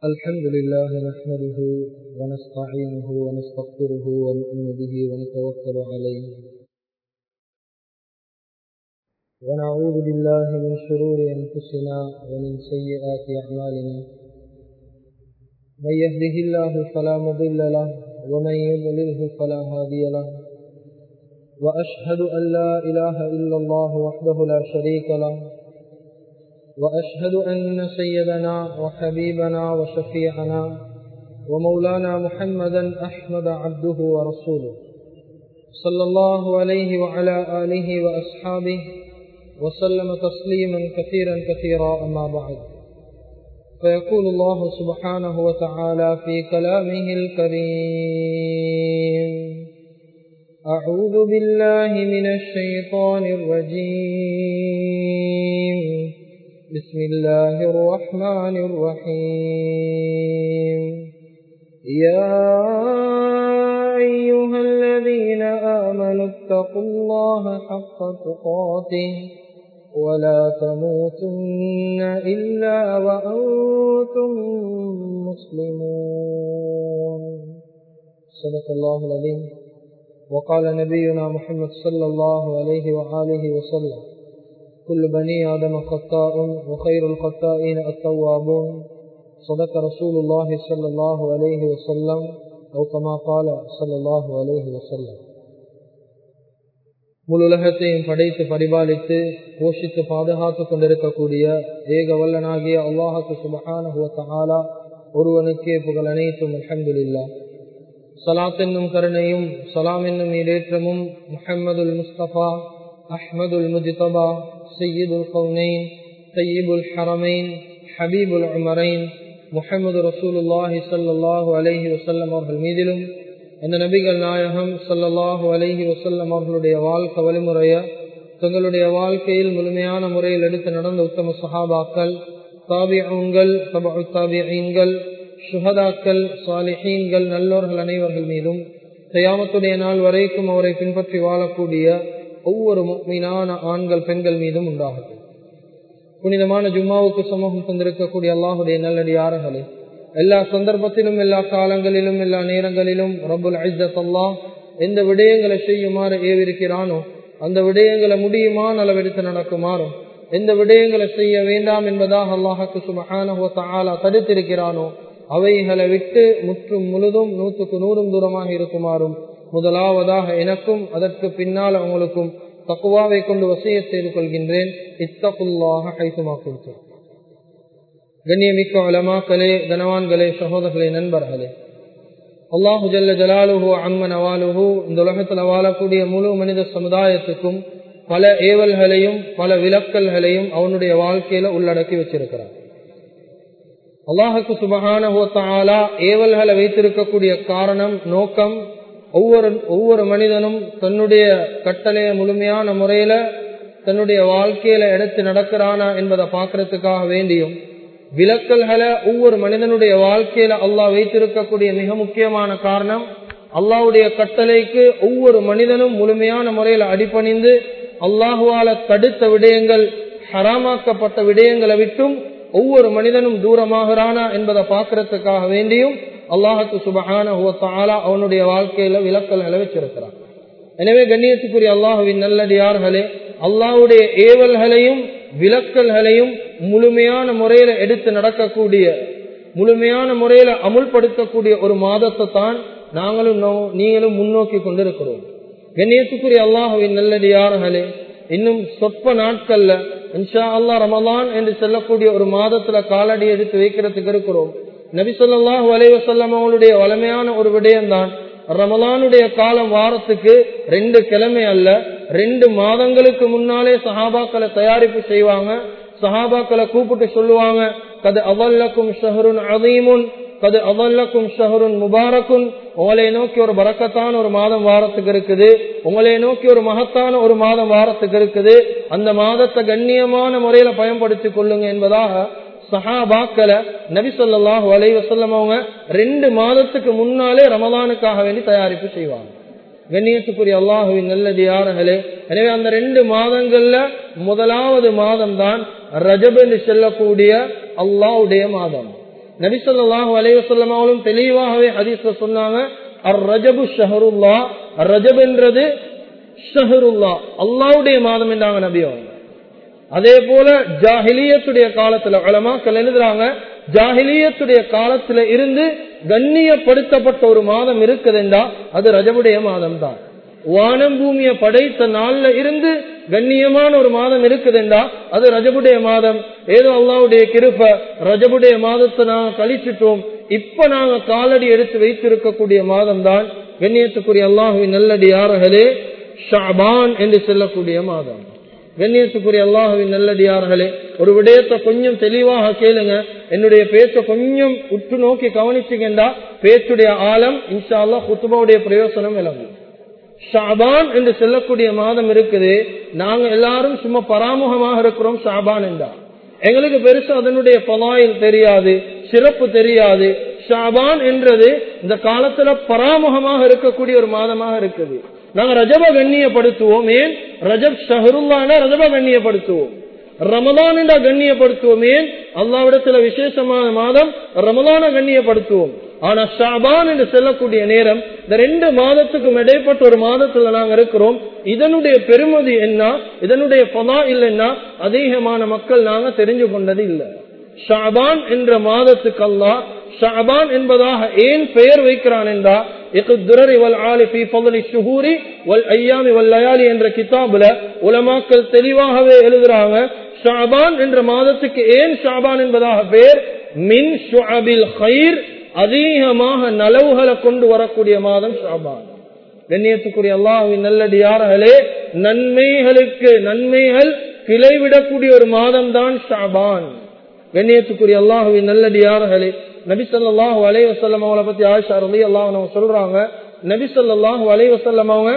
الحمد لله نحمده ونستعينه ونستغفره ونؤمن به ونتوكل عليه ونعوذ بالله من شرور أنفسنا ومن سيئات أعمالنا من يهده الله فلا مضل له ومن يضلله فلا هادي له وأشهد أن لا إله إلا الله وحده لا شريك له وأشهد أن سيدنا وحبيبنا وشفيعنا ومولانا محمدا أحمد عبده ورسوله صلى الله عليه وعلى آله وأصحابه وسلم تسليما كثيرا كثيرا أما بعد فيقول الله سبحانه وتعالى في كلامه الكريم أعوذ بالله من الشيطان الرجيم بسم الله الرحمن الرحيم يا أيها الذين آمنوا اتقوا الله حق تقاته ولا تموتن إلا وأنتم مسلمون صدق الله العظيم وقال نبينا محمد صلى الله عليه وآله وسلم كل بني آدم خطاء وخير الخطائين التوابون صدق رسول الله صلى الله عليه وسلم أو كما قال صلى الله عليه وسلم முழு உலகத்தையும் படைத்து பரிபாலித்து போஷித்து பாதுகாத்து கொண்டிருக்கக்கூடிய ஏக வல்லனாகிய அல்லாஹுக்கு சுபகான ஒருவனுக்கே புகழ் அனைத்தும் அலமதுல்லா சலாத் என்னும் கருணையும் சலாம் என்னும் இடேற்றமும் முஹம்மதுல் முஸ்தபா அஹ்மதுல் முஜிதபா சையீதுல் கவுனைன் சையீபுல் ஹரமைன் ஹபீபுல் உமரைன் முஹம்மது ரசூலுல்லாஹி சல்லாஹூ அலஹி வசல்லம் அவர்கள் மீதிலும் அந்த நபிகள் நாயகம் சல்லல்லாஹு அலஹி வசல்லம் அவர்களுடைய வாழ்க்கை வழிமுறைய தங்களுடைய வாழ்க்கையில் முழுமையான முறையில் எடுத்து நடந்த உத்தம சஹாபாக்கள் தாபியங்கள் தாபியங்கள் சுஹதாக்கள் சாலிஹீன்கள் நல்லோர்கள் அனைவர்கள் மீதும் தயாமத்துடைய நாள் வரைக்கும் அவரை பின்பற்றி வாழக்கூடிய ஒவ்வொரு மீனான ஆண்கள் பெண்கள் மீதும் உண்டாகட்டும் புனிதமான ஜும்மாவுக்கு சமூகம் தந்திருக்கக்கூடிய அல்லாஹுடைய நல்லடியார்களே எல்லா சந்தர்ப்பத்திலும் எல்லா காலங்களிலும் எல்லா நேரங்களிலும் ரபுல் ஐசத் அல்லாஹ் எந்த விடயங்களை செய்யுமாறு ஏவிருக்கிறானோ அந்த விடயங்களை முடியுமான அளவெடுத்து நடக்குமாறும் எந்த விடயங்களை செய்ய வேண்டாம் என்பதாக அல்லாஹுக்கு சுபகான தடுத்திருக்கிறானோ அவைகளை விட்டு முற்றும் முழுதும் நூற்றுக்கு நூறும் தூரமாக இருக்குமாறும் முதலாவதாக எனக்கும் அதற்கு பின்னால் அவங்களுக்கும் தக்குவாவை கொண்டு வசிய செய்து கொள்கின்றேன் இத்தகுல்லாக கைசுமாக்கும் கண்ணியமிக்க வளமாக்களே கனவான்களே சகோதரர்களே நண்பர்களே அல்லாஹு ஜல்ல ஜலாலுஹோ அம்மன் அவாலுஹோ இந்த உலகத்தில் வாழக்கூடிய முழு மனித சமுதாயத்துக்கும் பல ஏவல்களையும் பல விலக்கல்களையும் அவனுடைய வாழ்க்கையில உள்ளடக்கி வச்சிருக்கிறார் அல்லாஹுக்கு சுபகான ஏவல்களை வைத்திருக்கக்கூடிய காரணம் நோக்கம் ஒவ்வொரு ஒவ்வொரு மனிதனும் தன்னுடைய கட்டளைய முழுமையான முறையில தன்னுடைய வாழ்க்கையில எடுத்து நடக்கிறானா என்பதை பார்க்கறதுக்காக வேண்டியும் விலக்கல்களை ஒவ்வொரு மனிதனுடைய வாழ்க்கையில அல்லாஹ் வைத்திருக்கக்கூடிய மிக முக்கியமான காரணம் அல்லாவுடைய கட்டளைக்கு ஒவ்வொரு மனிதனும் முழுமையான முறையில அடிப்பணிந்து அல்லாஹுவால தடுத்த விடயங்கள் ஹராமாக்கப்பட்ட விடயங்களை விட்டும் ஒவ்வொரு மனிதனும் தூரமாகிறானா என்பதை பார்க்கறதுக்காக வேண்டியும் அல்லாஹுக்கு சுபகான அவனுடைய வாழ்க்கையில விலக்கல்களை வச்சிருக்கிறான் எனவே கண்ணியத்துக்குரிய அல்லாஹுவின் நல்லடியார்களே அல்லாஹுடைய ஏவல்களையும் விலக்கல்களையும் முழுமையான முறையில எடுத்து நடக்கக்கூடிய முழுமையான முறையில அமுல்படுத்தக்கூடிய ஒரு மாதத்தை தான் நாங்களும் நீங்களும் முன்னோக்கி கொண்டிருக்கிறோம் கண்ணியத்துக்குரிய அல்லாஹுவின் நல்லடியார்களே இன்னும் சொற்ப நாட்கள்ல இன்ஷா அல்லா ரமலான் என்று சொல்லக்கூடிய ஒரு மாதத்துல காலடி எடுத்து வைக்கிறதுக்கு இருக்கிறோம் நபி சொல்லாஹு அலைவசல்லம் அவங்களுடைய வளமையான ஒரு விடயம்தான் ரமலானுடைய காலம் வாரத்துக்கு ரெண்டு கிழமை அல்ல ரெண்டு மாதங்களுக்கு முன்னாலே சஹாபாக்களை தயாரிப்பு செய்வாங்க சஹாபாக்களை கூப்பிட்டு சொல்லுவாங்க கது அவல்லக்கும் ஷஹருன் அதீமுன் கது அவல்லக்கும் ஷஹருன் முபாரக்குன் உங்களை நோக்கி ஒரு பறக்கத்தான ஒரு மாதம் வாரத்துக்கு இருக்குது உங்களை நோக்கி ஒரு மகத்தான ஒரு மாதம் வாரத்துக்கு இருக்குது அந்த மாதத்தை கண்ணியமான முறையில பயன்படுத்திக் கொள்ளுங்க என்பதாக சஹாபாக்களை நபி சொல்லாஹு அலை வசல்லம் அவங்க ரெண்டு மாதத்துக்கு முன்னாலே ரமதானுக்காக வேண்டி தயாரிப்பு செய்வாங்க கண்ணியத்துக்குரிய அல்லாஹுவின் நல்லது யார்களே எனவே அந்த ரெண்டு மாதங்கள்ல முதலாவது மாதம் தான் ரஜப் என்று சொல்லக்கூடிய அல்லாஹ்வுடைய மாதம் நபிசல்லாஹு அலைவசல்லம் அவளும் தெளிவாகவே ஹதீஸ்ல சொன்னாங்க அர் ரஜபு ஷஹருல்லா ரஜப் என்றது ஷஹருல்லா அல்லாவுடைய மாதம் என்றாங்க நபி அவங்க அதே போல ஜாஹிலியத்துடைய காலத்துல வளமாக்கள் எழுதுறாங்க ஜாஹிலியத்துடைய காலத்துல இருந்து கண்ணியப்படுத்தப்பட்ட ஒரு மாதம் இருக்குதுண்டா அது ரஜபுடைய மாதம் தான் வானம் பூமியை படைத்த நாள்ல இருந்து கண்ணியமான ஒரு மாதம் இருக்குதுண்டா அது ரஜபுடைய மாதம் ஏதோ அல்லாவுடைய கிருப்ப ரஜபுடைய மாதத்தை நாங்க கழிச்சிட்டோம் இப்ப நாங்க காலடி எடுத்து வைத்திருக்கக்கூடிய மாதம் தான் கண்ணியத்துக்குரிய அல்லாஹுவின் நல்லடியார்களே ஷாபான் என்று சொல்லக்கூடிய மாதம் கண்ணியத்துக்குரிய அல்லாஹுவின் நல்லடியார்களே ஒரு விடயத்தை கொஞ்சம் தெளிவாக கேளுங்க என்னுடைய பேச்ச கொஞ்சம் உற்று நோக்கி கவனிச்சுங்கண்டா பேச்சுடைய ஆழம் இன்ஷா அல்லா குத்துபாவுடைய பிரயோசனம் விளங்கும் ஷாபான் என்று சொல்லக்கூடிய மாதம் இருக்குது நாங்க எல்லாரும் சும்மா பராமுகமாக இருக்கிறோம் ஷாபான் என்றா எங்களுக்கு பெருசு அதனுடைய பலாயில் தெரியாது சிறப்பு தெரியாது ஷாபான் என்றது இந்த காலத்துல பராமுகமாக இருக்கக்கூடிய ஒரு மாதமாக இருக்குது நாங்க ரஜப கண்ணியப்படுத்துவோம் ஏன் ரஜப் ஷஹருல்லான ரஜப கண்ணியப்படுத்துவோம் ரமதான் என்றா கண்ணியப்படுத்துவோம் ஏன் அல்லாவிடத்துல விசேஷமான மாதம் ரமதான கண்ணியப்படுத்துவோம் ஆனா ஷாபான் என்று செல்லக்கூடிய நேரம் இந்த ரெண்டு மாதத்துக்கும் இடைப்பட்ட ஒரு மாதத்துல நாங்க இருக்கிறோம் இதனுடைய பெருமதி என்ன இதனுடைய பதா இல்லைன்னா அதிகமான மக்கள் நாங்க தெரிஞ்சு கொண்டது இல்லை ஷாபான் என்ற மாதத்துக்கு அல்லா ஷாபான் என்பதாக ஏன் பெயர் வைக்கிறான் என்றா என்ற கிதாபுல உலமாக்கள் தெளிவாகவே எழுதுறாங்க ஷாபான் என்ற மாதத்துக்கு ஏன் ஷாபான் என்பதாக பெயர் மின் ஷுஅபில் ஹைர் அதிகமாக நலவுகளை கொண்டு வரக்கூடிய மாதம் ஷாபான் கண்ணியத்துக்குரிய அல்லாஹின் நல்லடியார்களே நன்மைகளுக்கு நன்மைகள் கிளைவிடக்கூடிய ஒரு மாதம் தான் ஷாபான் கண்ணியத்துக்குரிய அல்லாஹுவின் நல்லடியார்களே நபி சொல்லாஹு அலை வசல்லம் அவங்களை பத்தி ஆயிஷா ரலி அல்லாஹ் சொல்றாங்க நபி சொல்லாஹு அலை வசல்லம் அவங்க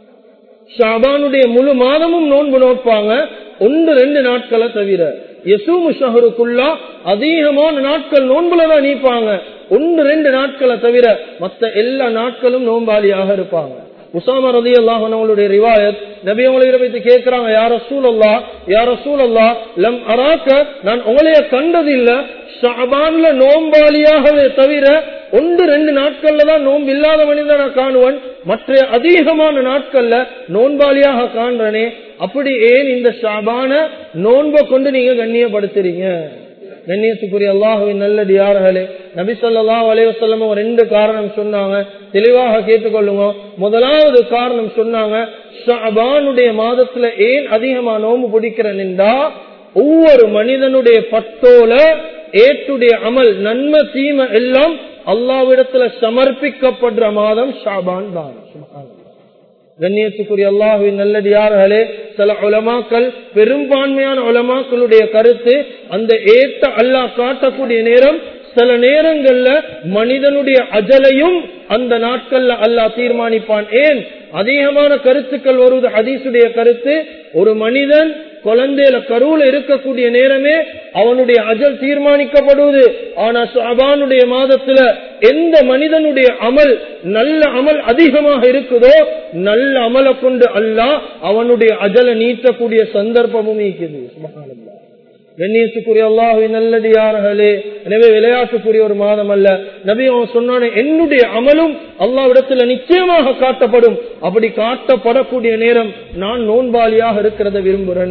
ஷாபானுடைய முழு மாதமும் நோன்பு நோட்பாங்க ஒன்று ரெண்டு நாட்களை தவிர யசூமு ஷஹருக்குள்ளா அதிகமான நாட்கள் நோன்புலதான் நீப்பாங்க ஒன்று ரெண்டு நாட்களை தவிர மத்த எல்லா நாட்களும் நோம்பாளியாக இருப்பாங்க உசாம ரதி அல்லாஹனுடைய ரிவாயத் நபி உங்களை வைத்து கேட்கிறாங்க யார சூழல்லா யார சூழல்லா லம் அராக்க நான் உங்களைய கண்டது இல்ல ஷாபான்ல நோம்பாளியாகவே தவிர ஒன்று ரெண்டு நாட்கள்ல தான் நோன்பு இல்லாத மனிதனை காணுவன் மற்ற அதிகமான நாட்கள்ல நோன்பாளியாக காண்றனே அப்படி ஏன் இந்த ஷாபான நோன்பை கொண்டு நீங்க கண்ணியப்படுத்துறீங்க கண்ணியத்துக்குரிய அல்லாஹுவின் நல்லடியார்களே நபி சொல்லா அலைவசல்லம் ரெண்டு காரணம் சொன்னாங்க தெளிவாக கேட்டுக்கொள்ளுங்க முதலாவது காரணம் சொன்னாங்க ஷாபானுடைய மாதத்துல ஏன் அதிகமா நோம்பு பிடிக்கிறேன் என்றா ஒவ்வொரு மனிதனுடைய பட்டோல ஏற்றுடைய அமல் நன்மை தீமை எல்லாம் அல்லாவிடத்துல சமர்ப்பிக்கப்படுற மாதம் ஷாபான் தான் கண்ணியத்துக்குரிய அல்லாஹுவின் நல்லடியார்களே சில உலமாக்கள் பெரும்பான்மையான உலமாக்களுடைய கருத்து அந்த ஏத்த அல்லாஹ் காட்டக்கூடிய நேரம் சில நேரங்கள்ல மனிதனுடைய அஜலையும் அந்த நாட்கள்ல அல்லாஹ் தீர்மானிப்பான் ஏன் அதிகமான கருத்துக்கள் வருவது ஹதீசுடைய கருத்து ஒரு மனிதன் குழந்தையில கருவுல இருக்கக்கூடிய நேரமே அவனுடைய அஜல் தீர்மானிக்கப்படுவது ஆனா ஷாபானுடைய மாதத்துல எந்த மனிதனுடைய அமல் நல்ல அமல் அதிகமாக இருக்குதோ நல்ல அமலை கொண்டு அல்லாஹ் அவனுடைய அஜலை நீட்டக்கூடிய சந்தர்ப்பமும் இருக்குது சுபஹானல்லாஹ் கண்ணியத்துக்குரிய அல்லாஹுவின் நல்லடியார்களே எனவே விளையாட்டுக்குரிய ஒரு மாதம் அல்ல நபி அவன் சொன்னானே என்னுடைய அமலும் அல்லாவிடத்துல நிச்சயமாக காட்டப்படும் அப்படி காட்டப்படக்கூடிய நேரம் நான் நோன்பாளியாக இருக்கிறத விரும்புகிறேன்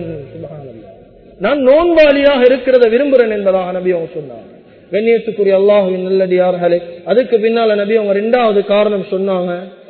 நான் நோன்பாளியாக இருக்கிறத விரும்புகிறேன் என்பதாக நபி அவங்க சொன்னாங்க கண்ணியத்துக்குரிய அல்லாஹுவின் நல்லடியார்களே அதுக்கு பின்னால நபி அவங்க ரெண்டாவது காரணம் சொன்னாங்க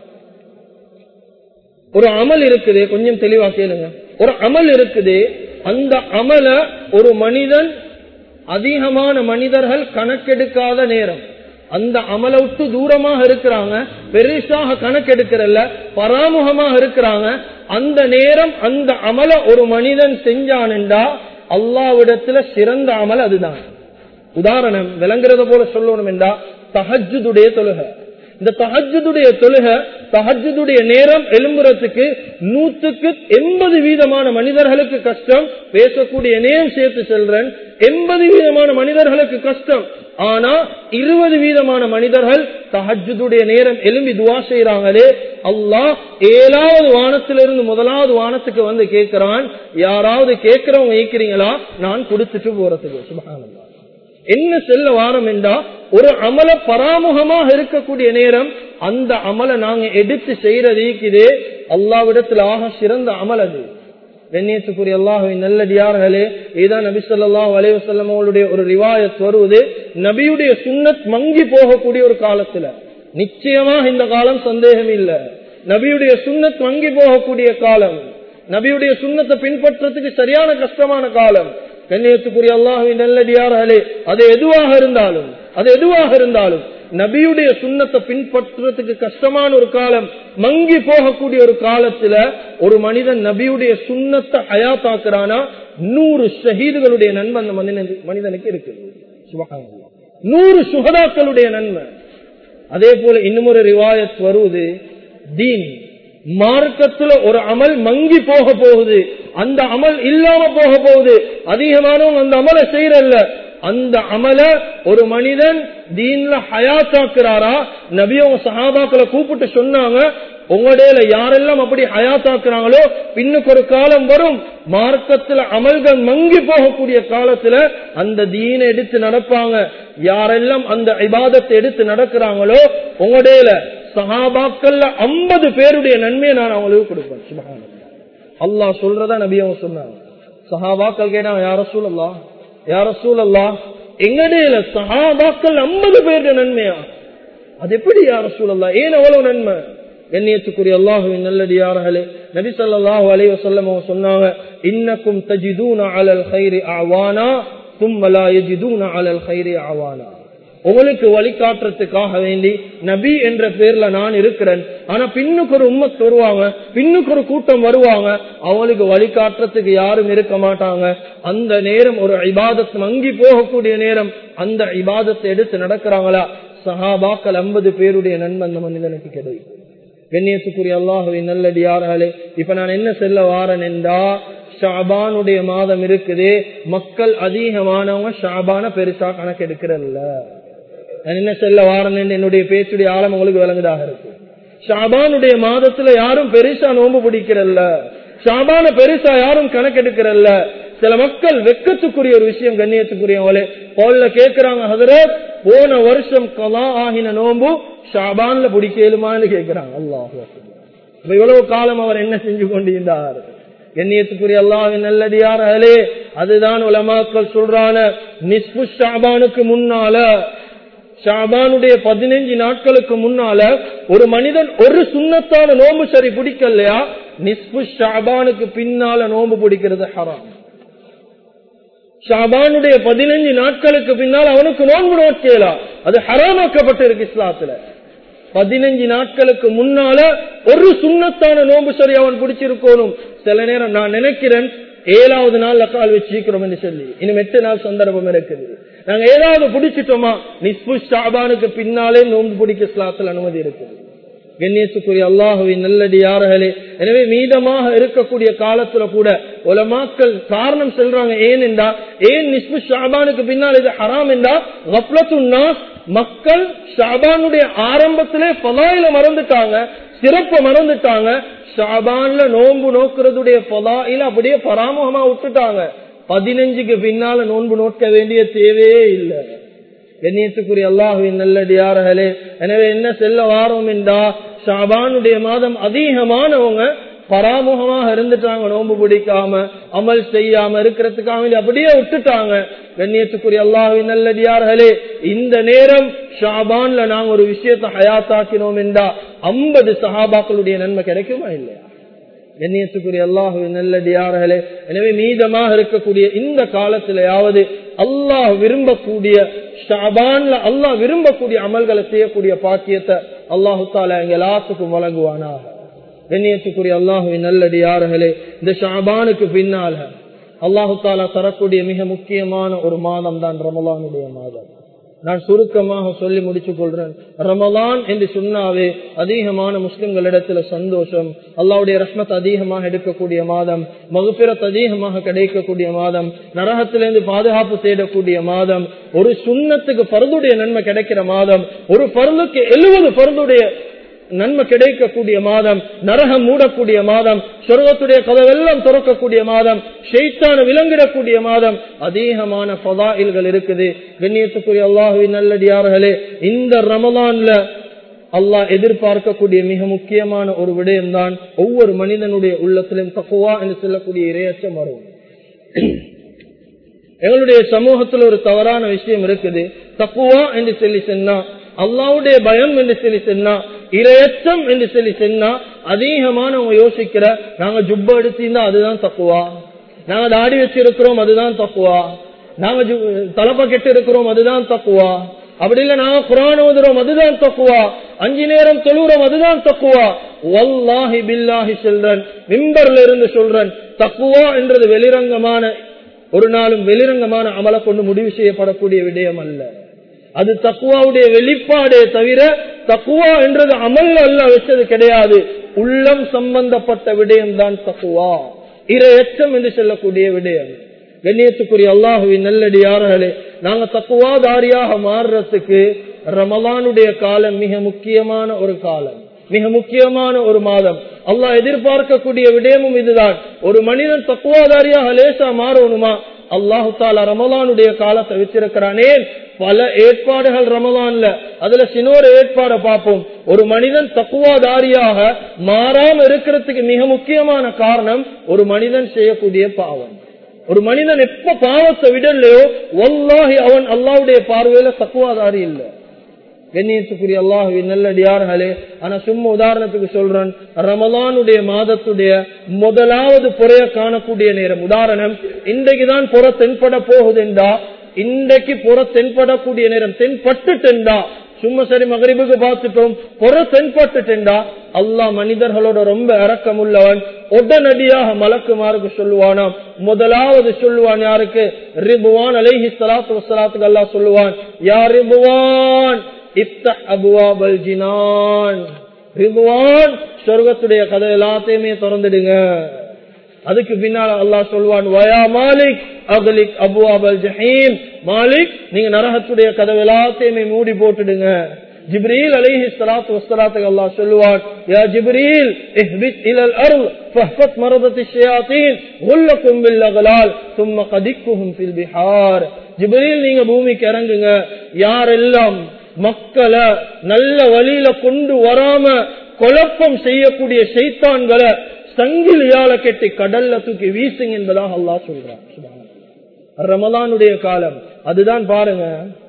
ஒரு அமல் இருக்குது கொஞ்சம் தெளிவா கேளுங்க ஒரு அமல் இருக்குது அந்த அமல ஒரு மனிதன் அதிகமான மனிதர்கள் கணக்கெடுக்காத நேரம் அந்த அமலை விட்டு தூரமாக இருக்கிறாங்க பெருசாக கணக்கெடுக்கிறல்ல பராமுகமாக இருக்கிறாங்க அந்த நேரம் அந்த அமல ஒரு மனிதன் செஞ்சான்டா அல்லாவிடத்துல சிறந்த அமல் அதுதான் உதாரணம் விளங்குறத போல சொல்லணும் என்றா தஹஜுடைய தொழுகை இந்த தஹஜுடைய தொழுகை தஹஜுடைய நேரம் எழும்புறதுக்கு நூத்துக்கு எண்பது வீதமான மனிதர்களுக்கு கஷ்டம் பேசக்கூடிய நேரம் சேர்த்து செல்றேன் எண்பது வீதமான மனிதர்களுக்கு கஷ்டம் ஆனா இருபது வீதமான மனிதர்கள் தஹஜுடைய நேரம் எலும்பி துவா செய்யறாங்களே அல்லாஹ் ஏழாவது வானத்திலிருந்து முதலாவது வானத்துக்கு வந்து கேட்கிறான் யாராவது கேட்கிறவங்க ஈக்கிறீங்களா நான் கொடுத்துட்டு போறதுக்கு சுபகானந்தா என்ன செல்ல வாரம் என்றா ஒரு அமல பராமுகமாக இருக்கக்கூடிய நேரம் அந்த அமலை நாங்க எடுத்து செய்யறதே அல்லாவிடத்தில் ஆக சிறந்த அமல் அது கண்ணியத்துக்குரிய அல்லாஹுவின் நல்லடியார்களே இதுதான் நபி சொல்லாஹ் அலைவசல்லம் அவளுடைய ஒரு ரிவாயத் வருவது நபியுடைய சுண்ணத் மங்கி போகக்கூடிய ஒரு காலத்துல நிச்சயமாக இந்த காலம் சந்தேகம் இல்ல நபியுடைய சுண்ணத் மங்கி போகக்கூடிய காலம் நபியுடைய சுண்ணத்தை பின்பற்றதுக்கு சரியான கஷ்டமான காலம் கண்ணியத்துக்குரிய அல்லாஹுவின் நல்லடியார்களே அது எதுவாக இருந்தாலும் அது எதுவாக இருந்தாலும் நபியுடைய சுண்ணத்தை பின்பற்றுறதுக்கு கஷ்டமான ஒரு காலம் மங்கி போகக்கூடிய ஒரு காலத்துல ஒரு மனிதன் நபியுடைய சுண்ணத்தை அயாத்தாக்குறானா நூறு ஷஹீதுகளுடைய நன்மை அந்த மனிதனுக்கு இருக்கு நூறு சுகதாக்களுடைய நன்மை அதே போல இன்னும் ஒரு ரிவாயத் வருவது தீன் மார்க்கத்துல ஒரு அமல் மங்கி போக போகுது அந்த அமல் இல்லாம போக போகுது அதிகமானவங்க அந்த அமலை செய்யறல்ல அந்த அமல ஒரு மனிதன் தீன்ல ஹயாத்தாக்குறாரா நபியவங்க சஹாபாக்களை கூப்பிட்டு சொன்னாங்க உங்களுடைய யாரெல்லாம் அப்படி ஹயாத்தாக்குறாங்களோ பின்னுக்கு ஒரு காலம் வரும் மார்க்கத்துல அமல்கள் மங்கி போகக்கூடிய காலத்துல அந்த தீனை எடுத்து நடப்பாங்க யாரெல்லாம் அந்த இபாதத்தை எடுத்து நடக்கிறாங்களோ உங்களுடைய சஹாபாக்கள்ல ஐம்பது பேருடைய நன்மையை நான் அவங்களுக்கு கொடுப்பேன் சுபகான அல்லாஹ் சொல்றதா நபி அவங்க சொன்னாங்க சஹாபாக்கள் கேட்டாங்க யார சூழல்லா யார சூழல்லா எங்கடையில சஹாபாக்கள் ஐம்பது பேருடைய நன்மையா அது எப்படி யார சூழல்லா ஏன் அவ்வளவு நன்மை கண்ணியத்துக்குரிய அல்லாஹுவின் நல்லடியார்களே நபி ஸல்லல்லாஹு அலைஹி வஸல்லம் அவங்க சொன்னாங்க இன்னக்கும் தஜிதூன அலல் கைரி அவானா தும்ம லா யஜிதூன அலல் கைரி அவானா உங்களுக்கு வழிகாட்டுறதுக்காக வேண்டி நபி என்ற பேர்ல நான் இருக்கிறேன் ஆனா பின்னுக்கு ஒரு உம்மத் வருவாங்க பின்னுக்கு ஒரு கூட்டம் வருவாங்க அவங்களுக்கு வழிகாட்டுறதுக்கு யாரும் இருக்க மாட்டாங்க அந்த நேரம் ஒரு இபாதத் மங்கி போகக்கூடிய நேரம் அந்த இபாதத்தை எடுத்து நடக்கிறாங்களா சஹாபாக்கள் ஐம்பது பேருடைய நன்மை அந்த மனிதனுக்கு கிடைக்கும் கண்ணியத்துக்குரிய அல்லாஹுவின் நல்லடியார்களே இப்ப நான் என்ன செல்ல வாரன் என்றா ஷாபானுடைய மாதம் இருக்குது மக்கள் அதிகமானவங்க ஷாபான பெருசா கணக்கெடுக்கிறல்ல நான் என்ன செல்ல வாரன் என்று என்னுடைய பேச்சுடைய ஆழம் உங்களுக்கு விளங்குதாக இருக்கு ஷாபானுடைய மாதத்துல யாரும் பெருசா நோம்பு பிடிக்கிறல்ல ஷாபான பெருசா யாரும் கணக்கெடுக்கிறல்ல சில மக்கள் வெக்கத்துக்குரிய ஒரு விஷயம் கண்ணியத்துக்குரியவங்களே போல கேட்கிறாங்க ஹதரத் போன வருஷம் கலா ஆகின நோம்பு ஷாபான்ல பிடிக்கலுமான்னு கேட்கிறாங்க அல்லாஹ் இவ்வளவு காலம் அவர் என்ன செஞ்சு கொண்டிருந்தார் கண்ணியத்துக்குரிய அல்லாவின் நல்லடியார்களே அதுதான் உலமாக்கள் சொல்றான நிஸ்பு ஷாபானுக்கு முன்னால ஷாபானுடைய பதினைஞ்சு நாட்களுக்கு முன்னால ஒரு மனிதன் ஒரு சுண்ணத்தான நோம்பு சரி பிடிக்கலையா நிஸ்பு ஷாபானுக்கு பின்னால நோம்பு பிடிக்கிறது ஹராம் ஷாபானுடைய பதினஞ்சு நாட்களுக்கு பின்னால் அவனுக்கு நோன்பு நோக்கலாம் அது ஹராமாக்கப்பட்டு இருக்கு இஸ்லாத்துல பதினஞ்சு நாட்களுக்கு முன்னால ஒரு சுண்ணத்தான நோன்பு சரி அவன் பிடிச்சிருக்கணும் சில நேரம் நான் நினைக்கிறேன் ஏழாவது நாள்ல கால் வச்சிருக்கிறோம் என்று சொல்லி இன்னும் எட்டு நாள் சந்தர்ப்பம் இருக்குது நாங்க ஏதாவது பிடிச்சிட்டோமா நிஸ்பு ஷாபானுக்கு பின்னாலே நோன்பு பிடிக்க இஸ்லாத்தில் அனுமதி இருக்குது கண்ணியத்துக்குரிய அல்லாஹுவின் நல்லடி யார்களே எனவே மீதமாக இருக்கக்கூடிய காலத்துல கூட உலமாக்கள் காரணம் சொல்றாங்க ஏன் என்றா ஏன் நிஸ்பு ஷாபானுக்கு பின்னால் இது ஹராம் என்றா கப்லத்துன்னா மக்கள் ஷாபானுடைய ஆரம்பத்திலே பலாயில மறந்துட்டாங்க சிறப்பை மறந்துட்டாங்க ஷாபான்ல நோன்பு நோக்கிறதுடைய பலாயில அப்படியே பராமுகமா விட்டுட்டாங்க பதினஞ்சுக்கு பின்னால நோன்பு நோக்க வேண்டிய தேவையே இல்லை கண்ணியத்துக்குரிய அல்லாஹுவின் நல்லடியார்களே எனவே என்ன செல்ல வாரோம் என்றா ஷாபானுடைய மாதம் அதிகமானவங்க பராமுகமாக இருந்துட்டாங்க நோன்பு பிடிக்காம அமல் செய்யாம இருக்கிறதுக்காக அப்படியே விட்டுட்டாங்க கண்ணியத்துக்குரிய அல்லாஹுவின் நல்லடியார்களே இந்த நேரம் ஷாபான்ல நாங்க ஒரு விஷயத்தை ஹயாத்தாக்கினோம் என்றா ஐம்பது சஹாபாக்களுடைய நன்மை கிடைக்குமா இல்லையா கண்ணியத்துக்குரிய அல்லாஹு நல்லடியார்களே எனவே மீதமாக இருக்கக்கூடிய இந்த காலத்திலேயாவது அல்லாஹ் விரும்பக்கூடிய ஷாபான்ல அல்லாஹ் விரும்பக்கூடிய அமல்களை செய்யக்கூடிய பாக்கியத்தை அல்லாஹு தாலா எங்க எல்லாத்துக்கும் வழங்குவானாக கண்ணியத்துக்குரிய அல்லாஹுவின் நல்லடியார்களே இந்த ஷாபானுக்கு பின்னால அல்லாஹு தாலா தரக்கூடிய மிக முக்கியமான ஒரு மாதம் தான் ரமலானுடைய மாதம் நான் சுருக்கமாக சொல்லி முடிச்சுக் கொள்றேன் ரமலான் என்று சொன்னாவே அதிகமான முஸ்லிம்களிடத்துல சந்தோஷம் அல்லாவுடைய ரஹ்மத் அதிகமாக எடுக்கக்கூடிய மாதம் மகுபிரத் அதிகமாக கிடைக்கக்கூடிய மாதம் நரகத்திலிருந்து பாதுகாப்பு தேடக்கூடிய மாதம் ஒரு சுண்ணத்துக்கு பருதுடைய நன்மை கிடைக்கிற மாதம் ஒரு பருளுக்கு எழுபது பருதுடைய நன்மை கிடைக்கக்கூடிய மாதம் நரகம் மூடக்கூடிய மாதம் சொர்க்கத்துடைய கதவெல்லாம் திறக்கக்கூடிய மாதம் ஷெய்தான விலங்கிடக்கூடிய மாதம் அதிகமான பதாயில்கள் இருக்குது கண்ணியத்துக்குரிய அல்லாஹுவின் நல்லடியார்களே இந்த ரமலான்ல அல்லாஹ் எதிர்பார்க்கக்கூடிய மிக முக்கியமான ஒரு விடயம்தான் ஒவ்வொரு மனிதனுடைய உள்ளத்திலும் தக்குவா என்று சொல்லக்கூடிய இரையச்சம் வரும் எங்களுடைய சமூகத்தில் ஒரு தவறான விஷயம் இருக்குது தக்குவா என்று சொல்லி சொன்னா அல்லாவுடைய பயம் என்று சொல்லி சொன்னா இரையச்சம் என்று சொல்லி சொன்னா அதிகமான யோசிக்கிற நாங்க ஜுப்ப எடுத்திருந்தா அதுதான் தக்குவா நாங்க தாடி வச்சிருக்கிறோம் அதுதான் தக்குவா நாங்க தலப்ப கெட்டு இருக்கிறோம் அதுதான் தக்குவா அப்படி இல்ல நாங்க குரான் ஓதுறோம் அதுதான் தக்குவா அஞ்சு நேரம் தொழுறோம் அதுதான் தக்குவா வல்லாஹி பில்லாஹி சொல்றன் மிம்பர்ல இருந்து சொல்றன் தக்குவா என்றது வெளிரங்கமான ஒரு நாளும் வெளிரங்கமான அமலை கொண்டு முடிவு செய்யப்படக்கூடிய விடயம் அல்ல அது தக்குவாவுடைய வெளிப்பாடே தவிர தக்குவா என்றது அமல் அல்ல வச்சது கிடையாது உள்ளம் சம்பந்தப்பட்ட விடயம் தான் தக்குவா இரையச்சம் என்று சொல்லக்கூடிய விடயம் கண்ணியத்துக்குரிய அல்லாஹுவின் நல்லடியார்களே நாங்க தக்குவாதாரியாக மாறுறதுக்கு ரமலானுடைய காலம் மிக முக்கியமான ஒரு காலம் மிக முக்கியமான ஒரு மாதம் அல்லாஹ் எதிர்பார்க்கக்கூடிய விடயமும் இதுதான் ஒரு மனிதன் தக்குவாதாரியாக லேசா மாறணுமா அல்லாஹு தாலா ரமலானுடைய காலத்தை வச்சிருக்கிறானே பல ஏற்பாடுகள் ரமலான்ல அதுல சின்னொரு ஏற்பாடை பார்ப்போம் ஒரு மனிதன் தக்குவாதாரியாக மாறாம இருக்கிறதுக்கு மிக முக்கியமான காரணம் ஒரு மனிதன் செய்யக்கூடிய பாவம் ஒரு மனிதன் எப்ப பாவத்தை விடலையோ ஒல்லாஹி அவன் அல்லாவுடைய பார்வையில தக்குவாதாரி இல்லை கண்ணியத்துக்குரிய அல்லாஹுவி நல்லடியார்களே ஆனா சும்மா உதாரணத்துக்கு சொல்றேன் ரமலானுடைய மாதத்துடைய முதலாவது புறைய காணக்கூடிய நேரம் உதாரணம் இன்றைக்குதான் புற தென்பட போகுதுண்டா இன்றைக்கு புற தென்படக்கூடிய நேரம் தென்பட்டுட்டா சும்மா சரி மகரிபுக்கு பார்த்துட்டோம் புற தென்பட்டுட்டா அல்லாஹ் மனிதர்களோட ரொம்ப இறக்கம் உள்ளவன் உடனடியாக மலக்குமாருக்கு சொல்லுவானாம் முதலாவது சொல்லுவான் யாருக்கு ரிபுவான் அலைஹி சலாத்து வசலாத்துக்கு அல்லாஹ் சொல்லுவான் யார் ரிபுவான் ரிதுவான் சொர்க்கத்துடைய கதை எல்லாத்தையுமே திறந்துடுங்க அதுக்கு பின்னால் அல்லாஹ் சொல்வான் வயா மாலிக் அகலிக் அபு அபல் ஜஹீம் மாலிக் நீங்க நரகத்துடைய கதவு எல்லாத்தையுமே மூடி போட்டுடுங்க ஜிப்ரீல் அலைஹி ஸலாத்து வஸ்ஸலாத்துக்கு அல்லாஹ் சொல்லுவான் யா ஜிப்ரீல் இஹ்பித் இலல் அர்ض் ஃபஹ்பத் மரதத் الشياطين غلكم بالغلال ثم قدكهم في البحار ஜிப்ரீல் நீங்க பூமிக்கு இறங்குங்க யாரெல்லாம் மக்களை நல்ல வழியில கொண்டு வராம குழப்பம் செய்யக்கூடிய சைத்தான்களை சங்கிலியால கெட்டி கடல்ல தூக்கி வீசுங்க என்பதாக அல்லாஹ் சொல்றான் ரமலானுடைய காலம் அதுதான் பாருங்க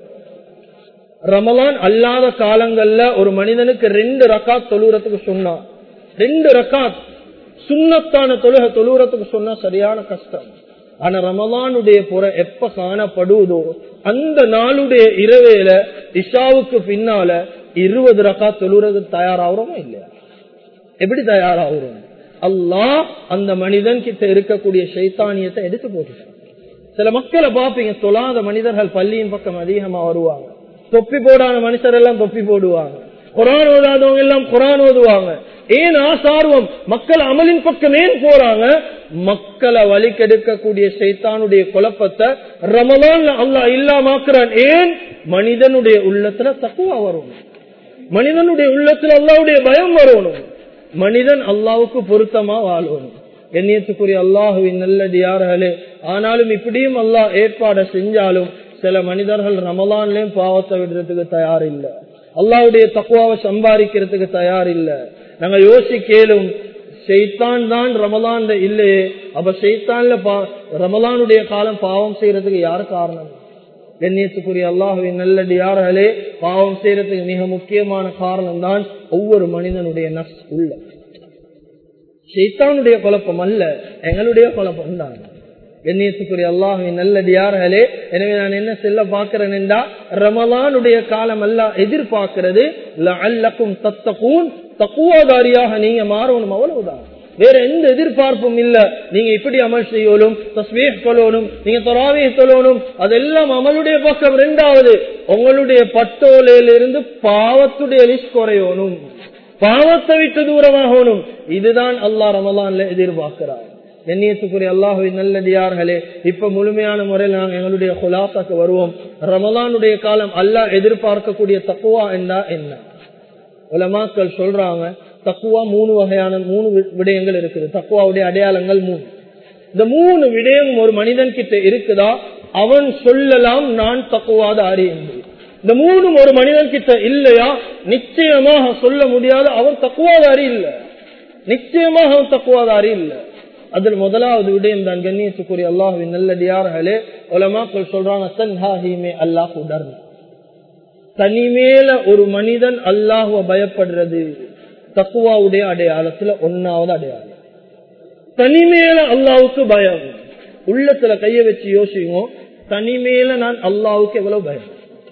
ரமலான் அல்லாத காலங்கள்ல ஒரு மனிதனுக்கு ரெண்டு ரக்காத் தொழுறதுக்கு சொன்னா ரெண்டு ரக்காத் சுண்ணத்தான தொழுக தொழுறதுக்கு சொன்னா சரியான கஷ்டம் ஆனா ரமலானுடைய புற எப்ப காணப்படுவதோ அந்த நாளுடைய இரவேல இஷாவுக்கு பின்னால இருபது ரக்கா தொழுறது தயாராகிறோமா இல்லையா எப்படி தயாராகிறோம் அல்லாஹ் அந்த மனிதன் கிட்ட இருக்கக்கூடிய சைத்தானியத்தை எடுத்து போட்டுட்டான் சில மக்களை பாப்பீங்க தொழாத மனிதர்கள் பள்ளியின் பக்கம் அதிகமா வருவாங்க தொப்பி போடாத மனுஷர் எல்லாம் தொப்பி போடுவாங்க குரான் ஓதாதவங்க எல்லாம் குரான் ஓதுவாங்க ஏன் ஆசார்வம் மக்கள் அமலின் பக்கம் ஏன் போறாங்க மக்களை வழி கெடுக்கக்கூடிய சைத்தானுடைய குழப்பத்தை ரமலான் அல்லா இல்லாமாக்குறான் ஏன் மனிதனுடைய உள்ளத்துல தக்குவா வரும் மனிதனுடைய உள்ளத்துல அல்லாவுடைய பயம் வரணும் மனிதன் அல்லாவுக்கு பொருத்தமா வாழணும் எண்ணியத்துக்குரிய அல்லாஹுவின் நல்லடியார்களே ஆனாலும் இப்படியும் அல்லாஹ் ஏற்பாடை செஞ்சாலும் சில மனிதர்கள் ரமலான்லயும் பாவத்தை விடுறதுக்கு தயார் இல்லை அல்லாவுடைய தக்குவாவை சம்பாதிக்கிறதுக்கு தயார் இல்லை நாங்க யோசிக்கலும் செய்தான் தான் ரமலான்ல இல்லையே அப்ப செய்தான்ல ரமலானுடைய காலம் பாவம் செய்யறதுக்கு யாரு காரணம் கண்ணியத்துக்குரிய அல்லாஹுவின் நல்லடியார்களே பாவம் செய்யறதுக்கு மிக முக்கியமான காரணம் தான் ஒவ்வொரு மனிதனுடைய நஸ் உள்ள செய்தானுடைய குழப்பம் அல்ல எங்களுடைய குழப்பம் தான் கண்ணியத்துக்குரிய அல்லாஹுவின் நல்லடியார்களே எனவே நான் என்ன செல்ல பார்க்கிறேன் என்றா ரமலானுடைய காலம் அல்ல எதிர்பார்க்கிறது அல்லக்கும் தத்தகூன் தக்குவாதாரியாக நீங்க மாறணும் அவ்வளவுதான் வேற எந்த எதிர்பார்ப்பும் இல்ல நீங்க இப்படி அமல் செய்யணும் தஸ்மீர் சொல்லணும் நீங்க தொராவே சொல்லணும் அதெல்லாம் அமலுடைய பக்கம் ரெண்டாவது உங்களுடைய பட்டோலையிலிருந்து பாவத்துடைய லிஸ்ட் குறையணும் பாவத்தை விட்டு தூரமாகணும் இதுதான் அல்லாஹ் ரமலான்ல எதிர்பார்க்கிறார் எண்ணியத்துக்குரிய அல்லாஹுவின் நல்லடியார்களே இப்ப முழுமையான முறையில் நாங்கள் எங்களுடைய குலாசாக்கு வருவோம் ரமலானுடைய காலம் அல்லாஹ் எதிர்பார்க்கக்கூடிய தக்குவா என்றா என்ன உலமாக்கள் சொல்றாங்க தக்குவா மூணு வகையான மூணு விடயங்கள் இருக்குது தக்குவாவுடைய அடையாளங்கள் மூணு இந்த மூணு விடயம் ஒரு மனிதன் கிட்ட இருக்குதா அவன் சொல்லலாம் நான் தக்குவாதாரி என்று இந்த மூணும் ஒரு மனிதன் கிட்ட இல்லையா நிச்சயமாக சொல்ல முடியாது அவன் தக்குவாதாரி இல்லை நிச்சயமாக அவன் தக்குவாதாரி இல்லை அதில் முதலாவது விடயம் தான் கண்ணியத்துக்குரிய அல்லாஹுவின் நல்லடியார்களே உலமாக்கள் சொல்றாங்க தன்ஹாஹிமே அல்லாஹ் உடர்ன தனிமேல ஒரு மனிதன் அல்லாஹுவ பயப்படுறது தக்குவாவுடைய அடையாளத்துல ஒன்னாவது அடையாளம் தனிமேல அல்லாவுக்கு பயம் உள்ளத்துல கைய வச்சு யோசிங்க தனிமேல நான் அல்லாவுக்கு எவ்வளவு பயம்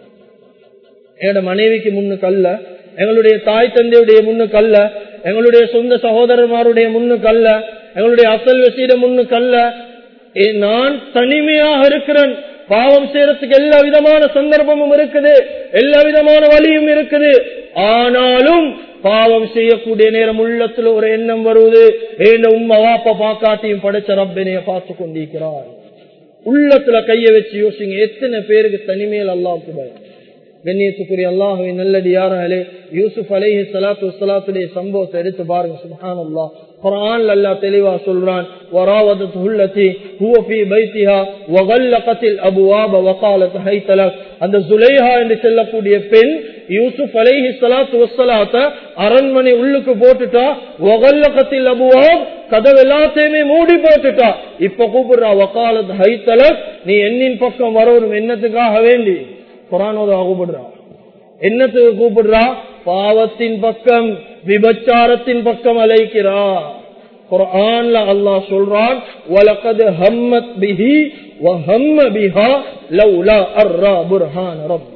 என்னோட மனைவிக்கு முன்னுக்கு அல்ல எங்களுடைய தாய் தந்தையுடைய முன்னுக்கு அல்ல எங்களுடைய சொந்த சகோதரர்மாருடைய முன்னுக்கு அல்ல எங்களுடைய அசல் வசீட முன்னுக்கு அல்ல நான் தனிமையாக இருக்கிறேன் பாவம் செய்யறதுக்கு எல்லா விதமான சந்தர்ப்பமும் இருக்குது எல்லா விதமான வழியும் இருக்குது ஆனாலும் பாவம் செய்யக்கூடிய நேரம் உள்ளத்துல ஒரு எண்ணம் வருவது ஏண்ட உண்மை வாப்ப பாக்காட்டியும் படைச்ச ரப்பனைய பார்த்து கொண்டிருக்கிறார் உள்ளத்துல கைய வச்சு யோசிங்க எத்தனை பேருக்கு தனிமையில் அல்லாவுக்கு பயம் கண்ணியத்துக்குரிய அல்லாஹுவை நல்லடியார்களே யூசுப் அலைஹி சலாத்து வசலாத்துடைய சம்பவத்தை எடுத்து பாருங்க சுபஹான் அல்லா குரான் அல்லா தெளிவா சொல்றான் وراودته التي هو في بيتها وغلقت الابواب وقالت هيت لك அந்த சுலைஹா என்று சொல்லக்கூடிய பெண் யூசுப் அலைஹி ஸலாத்து வஸ்ஸலாத்த அரண்மனை உள்ளுக்கு போட்டுட்டா வகல்லகத்தில் அபுவாப் கதவு எல்லாத்தையுமே மூடி போட்டுட்டா இப்ப கூப்பிடுறா வகாலத் ஹைத்தலக் நீ என்னின் பக்கம் வரவரும் என்னத்துக்காக வேண்டி குரானோட கூப்பிடுறா என்னத்துக்கு கூப்பிடுறா பாவத்தின் பக்கம் விபச்சாரத்தின் பக்கம் அழைக்கிறா குரான்ல அல்லாஹ் சொல்றான் வலகது ஹம்மத் பிஹி வஹம்ம பிஹா லவ்லா அர்ரா புர்ஹான் ரப்பி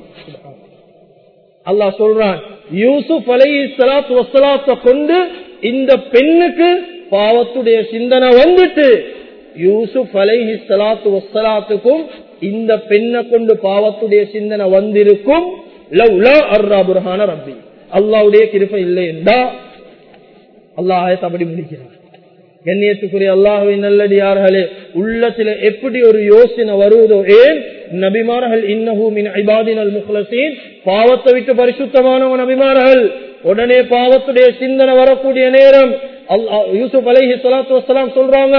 அல்லாஹ் சொல்றான் யூசுப் அலை சலாத்து வசலாத்த கொண்டு இந்த பெண்ணுக்கு பாவத்துடைய சிந்தனை வந்துட்டு யூசுப் அலைஹி சலாத்து வசலாத்துக்கும் இந்த பெண்ணை கொண்டு பாவத்துடைய சிந்தனை வந்திருக்கும் லவ்லா அர்ரா புர்ஹான ரப்பி அல்லாவுடைய கிருப்பை இல்லை என்றா அல்லாஹ் அப்படி முடிக்கிறார் கண்ணியத்துக்குரிய அல்லாஹுவின் நல்லடியார்களே உள்ளத்துல எப்படி ஒரு யோசனை வருவதோ ஏன் நபிமார்கள் இன்னஹூமின் ஐபாதின் முஹ்லசீன் பாவத்தை விட்டு பரிசுத்தமானவன் நபிமார்கள் உடனே பாவத்துடைய சிந்தனை வரக்கூடிய நேரம் யூசுப் அலைஹி சலாத்து வசலாம் சொல்றாங்க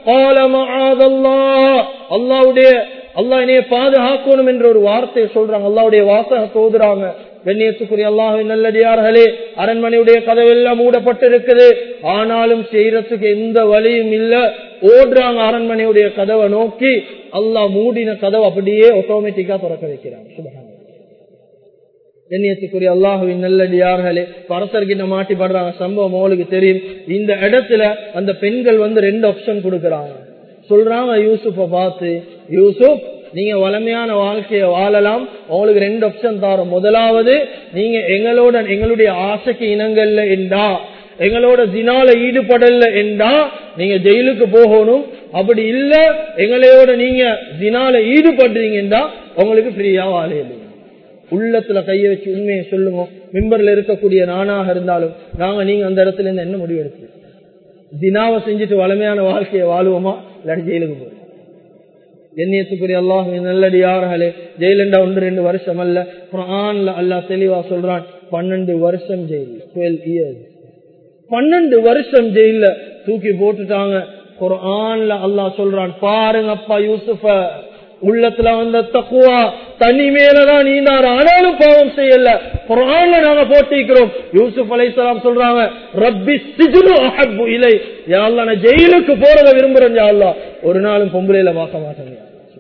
அல்லாவுடைய அல்லாஹ் என்னைய பாதுகாக்கணும் என்ற ஒரு வார்த்தையை சொல்றாங்க அல்லாவுடைய வாசகத்தை ஓதுறாங்க கண்ணியத்துக்குரிய அல்லாஹின் நல்லடியார்களே அரண்மனையுடைய கதவெல்லாம் மூடப்பட்டு இருக்குது ஆனாலும் செய்யறதுக்கு எந்த வழியும் இல்ல ஓடுறாங்க அரண்மனையுடைய கதவை நோக்கி அல்லாஹ் மூடின கதவை அப்படியே ஆட்டோமேட்டிக்கா திறக்க வைக்கிறாங்க சுபகான கண்ணியத்துக்குரிய அல்லாஹுவின் நல்லடியார்களே பரசர்கிட்ட மாட்டி படுறாங்க சம்பவம் அவங்களுக்கு தெரியும் இந்த இடத்துல அந்த பெண்கள் வந்து ரெண்டு ஆப்ஷன் கொடுக்கறாங்க சொல்றாங்க யூசுப்ப பார்த்து யூசுப் நீங்க வளமையான வாழ்க்கையை வாழலாம் உங்களுக்கு ரெண்டு ஆப்ஷன் தரோம் முதலாவது நீங்க எங்களோட எங்களுடைய ஆசைக்கு இனங்கள்ல என்றா எங்களோட தினால ஈடுபடல என்றா நீங்க ஜெயிலுக்கு போகணும் அப்படி இல்ல எங்களையோட நீங்க தினால ஈடுபடுறீங்கன்னா உங்களுக்கு ஃப்ரீயா வாழையில்லை உள்ளத்துல கைய வச்சு உண்மையை சொல்லுங்க மிம்பர்ல இருக்கக்கூடிய நானாக இருந்தாலும் நாங்க நீங்க அந்த இடத்துல இருந்து என்ன முடிவு எடுத்து தினாவை செஞ்சுட்டு வளமையான வாழ்க்கையை வாழுவோமா இல்லாட்டி ஜெயிலுக்கு போவோம் எண்ணியத்துக்குரிய அல்லாஹ் நல்லடியார்களே ஜெயிலண்டா ஒன்று ரெண்டு வருஷம் அல்ல குரான்ல அல்லா தெளிவா சொல்றான் பன்னெண்டு வருஷம் ஜெயில் டுவெல் இயர்ஸ் பன்னெண்டு வருஷம் ஜெயில தூக்கி போட்டுட்டாங்க குரான்ல அல்லாஹ் சொல்றான் பாருங்க அப்பா யூசுஃப உள்ளத்துல வந்த தக்குவா தனி மேலதான் நீந்தார் ஆனாலும் பாவம் செய்யல குரான்ல நாங்க போட்டிக்கிறோம் யூசுப் அலைசலாம் சொல்றாங்க ரப்பி சிஜுனு அஹப்பு இலை யாழ்லா நான் ஜெயிலுக்கு போறத விரும்புறேன் யாழ்லா ஒரு நாளும் பொம்பளையில பார்க்க மாட்டேங்க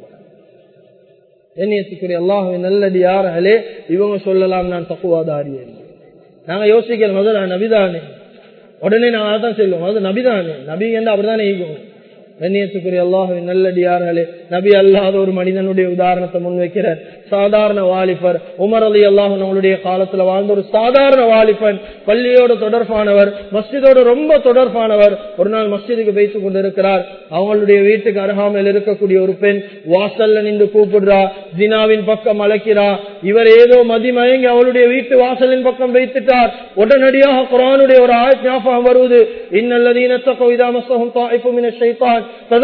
என்னையத்துக்குரிய அல்லாஹுவின் நல்லடி யார்களே இவங்க சொல்லலாம் நான் தக்குவாதாரி நாங்க யோசிக்கிறோம் அது நான் நபிதானே உடனே நான் அதான் சொல்லுவோம் அது நபிதானே நபி என்று அப்படிதானே ஈகும் கண்ணியத்துக்குரிய அல்லாஹுவின் நல்லடியார்களே நபி அல்லாத ஒரு மனிதனுடைய உதாரணத்தை முன்வைக்கிறார் சாதாரண வாலிபர் உமர் அலி அல்லாஹ் நம்மளுடைய காலத்துல வாழ்ந்த ஒரு சாதாரண வாலிபன் பள்ளியோட தொடர்பானவர் மஸ்ஜிதோட ரொம்ப தொடர்பானவர் ஒரு நாள் மஸ்ஜிதுக்கு வைத்துக் கொண்டிருக்கிறார் அவங்களுடைய வீட்டுக்கு அருகாமையில் இருக்கக்கூடிய ஒரு பெண் வாசல்ல நின்று கூப்பிடுறா ஜினாவின் பக்கம் அழைக்கிறா இவர் ஏதோ மதிமயங்கி அவளுடைய வீட்டு வாசலின் பக்கம் வைத்துட்டார் உடனடியாக குரானுடைய ஒரு ஆயத் ஞாபகம் வருவது இன்னல்லதீன தக்கவிதா மஸ்தகம் தாய்ப்பு மின ஷைத்தான்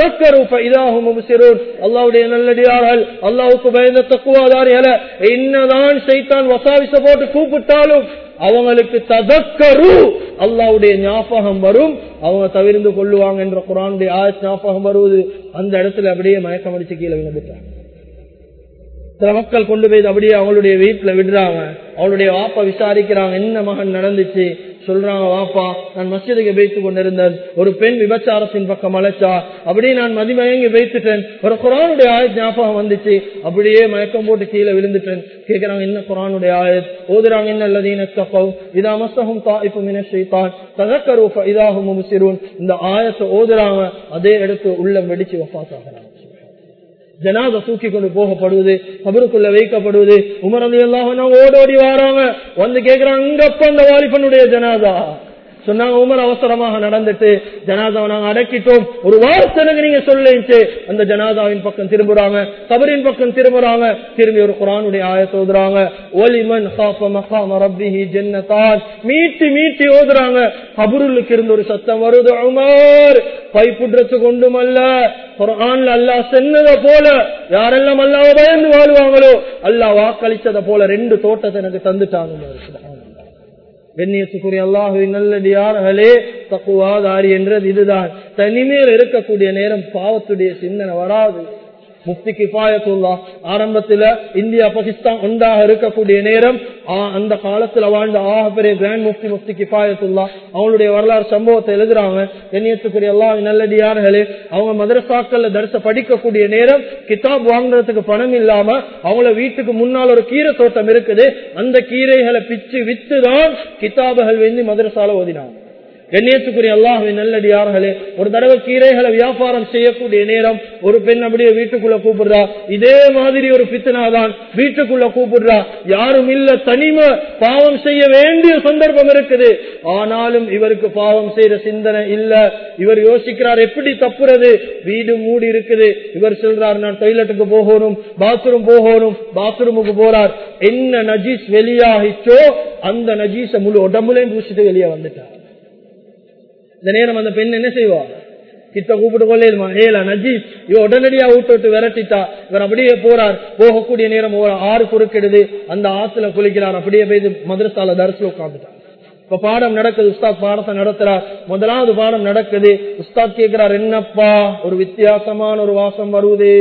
அல்லாவுடைய நல்லடியார்கள் அல்லாவுக்கு பயந்த தக்குவாதாரிகள என்னதான் சைத்தான் வசாவிச போட்டு கூப்பிட்டாலும் அவங்களுக்கு ததக்கரு அல்லாவுடைய ஞாபகம் வரும் அவங்க தவிர்ந்து கொள்ளுவாங்க என்ற குரானுடைய ஆயத் ஞாபகம் வருவது அந்த இடத்துல அப்படியே மயக்கம் அடிச்சு கீழே விழுந்துட்டாங்க சில மக்கள் கொண்டு போய் அப்படியே அவங்களுடைய வீட்டுல விடுறாங்க அவளுடைய வாப்பா விசாரிக்கிறாங்க என்ன மகன் நடந்துச்சு சொல்றாங்க வாப்பா நான் மசிதுக்கு வைத்து கொண்டிருந்தேன் ஒரு பெண் விபச்சாரத்தின் பக்கம் அழைச்சா அப்படியே நான் மதிமயங்கி வைத்துட்டேன் ஒரு குரானுடைய ஆயத் ஞாபகம் வந்துச்சு அப்படியே மயக்கம் போட்டு கீழே விழுந்துட்டேன் கேட்கிறாங்க என்ன குரானுடைய ஆயத் ஓதுறாங்க என்ன அல்லதீன தப்பவ் இதா மசகம் தாய்ப்பு மின ஷைத்தான் தகக்கரு இதாகும் முசிறுன் இந்த ஆயத்தை ஓதுறாங்க அதே இடத்து உள்ளம் வெடிச்சு வப்பாத்தாகிறாங்க ஜனாத தூக்கி கொண்டு போகப்படுவது கபருக்குள்ள வைக்கப்படுவது உமரது எல்லாம் ஓடோடி வராங்க வந்து கேக்குறாங்க அங்கப்ப அந்த வாலிபனுடைய ஜனாதா சொன்னாங்க உமர் அவசரமாக நடந்துட்டு ஜனாதாவை நாங்க அடக்கிட்டோம் ஒரு வார்த்தை நீங்க சொல்லிச்சு அந்த ஜனாதாவின் பக்கம் திரும்புறாங்க கபரின் பக்கம் திரும்புறாங்க திரும்பி ஒரு குரானுடைய ஆயத்தை ஓதுறாங்க ஒலிமன் ஜன்னதான் மீட்டி மீட்டி ஓதுறாங்க கபருளுக்கு இருந்து ஒரு சத்தம் வருது உமர் பைப்புற்றத்து கொண்டுமல்ல குரான்ல அல்லா சென்னதை போல யாரெல்லாம் அல்லாவ பயந்து வாழ்வாங்களோ அல்லா வாக்களிச்சதை போல ரெண்டு தோட்டத்தை எனக்கு தந்துட்டாங்க கண்ணியத்துக்குரிய அல்லாஹுவின் நல்லடியார்களே தக்குவாதாரி என்றது இதுதான் தனிமையில் இருக்கக்கூடிய நேரம் பாவத்துடைய சிந்தனை வராது முஃப்தி கிஃபாயத்துல்லா ஆரம்பத்துல இந்தியா பாகிஸ்தான் ஒன்றாக இருக்கக்கூடிய நேரம் அந்த காலத்துல வாழ்ந்த ஆக பெரிய கிராண்ட் முஃப்தி முஃப்தி கிஃபாயத்துல்லா அவங்களுடைய வரலாறு சம்பவத்தை எழுதுறாங்க கண்ணியத்துக்குரிய எல்லா நல்லடியார்களே அவங்க மதரசாக்கள்ல தரிச படிக்கக்கூடிய நேரம் கிதாப் வாங்குறதுக்கு பணம் இல்லாம அவங்கள வீட்டுக்கு முன்னால் ஒரு கீரை தோட்டம் இருக்குது அந்த கீரைகளை பிச்சு வித்துதான் கிதாபுகள் வெந்தி மதரசால ஓதினாங்க கண்ணியத்துக்குரிய அல்லாஹுவின் நல்லடியார்களே ஒரு தடவை கீரைகளை வியாபாரம் செய்யக்கூடிய நேரம் ஒரு பெண் அப்படியே வீட்டுக்குள்ள கூப்பிடுறா இதே மாதிரி ஒரு பித்தனாதான் வீட்டுக்குள்ள கூப்பிடுறா யாரும் இல்ல தனிமை பாவம் செய்ய வேண்டிய சந்தர்ப்பம் இருக்குது ஆனாலும் இவருக்கு பாவம் செய்யற சிந்தனை இல்ல இவர் யோசிக்கிறார் எப்படி தப்புறது வீடு மூடி இருக்குது இவர் சொல்றார் நான் டொய்லெட்டுக்கு போகணும் பாத்ரூம் போகணும் பாத்ரூமுக்கு போறார் என்ன நஜீஸ் வெளியாகிச்சோ அந்த நஜீஸ முழு உடம்புலையும் பூசிட்டு வெளியே வந்துட்டார் இந்த நேரம் அந்த பெண் என்ன செய்வா கிட்ட கூப்பிட்டு கொள்ளேதுமா ஏலா நஜீஸ் இவ உடனடியா விட்டு விட்டு விரட்டிட்டா இவர் அப்படியே போறார் போகக்கூடிய நேரம் ஒரு ஆறு குறுக்கிடுது அந்த ஆத்துல குளிக்கிறார் அப்படியே போய் மதரசால தரிசில உட்காந்துட்டார் இப்ப பாடம் நடக்குது உஸ்தாத் பாடத்தை நடத்துறார் முதலாவது பாடம் நடக்குது உஸ்தாத் கேட்கிறார் என்னப்பா ஒரு வித்தியாசமான ஒரு வாசம் வருவது